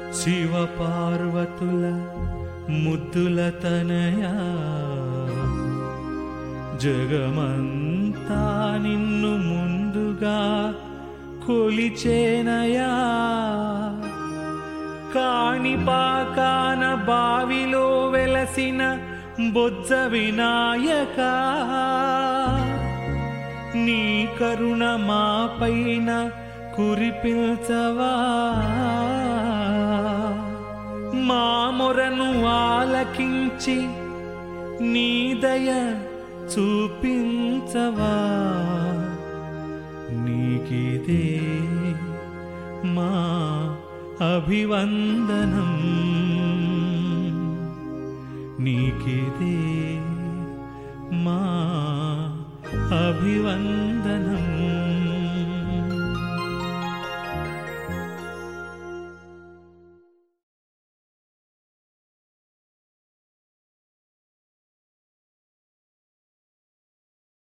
శివ పార్వతుల ముద్దుల తనయా జగమంతా నిన్ను ముందుగా కొలిచేనయా కాణిపాకాన బావిలో వెలసిన బొజ్జ వినాయక నీ కరుణ మాపైన కురిపించవా మా మొరను ఆలకించి నీ దయ చూపించవా నీకిదే మా అభివందనం నీకిదే మా అభివందనం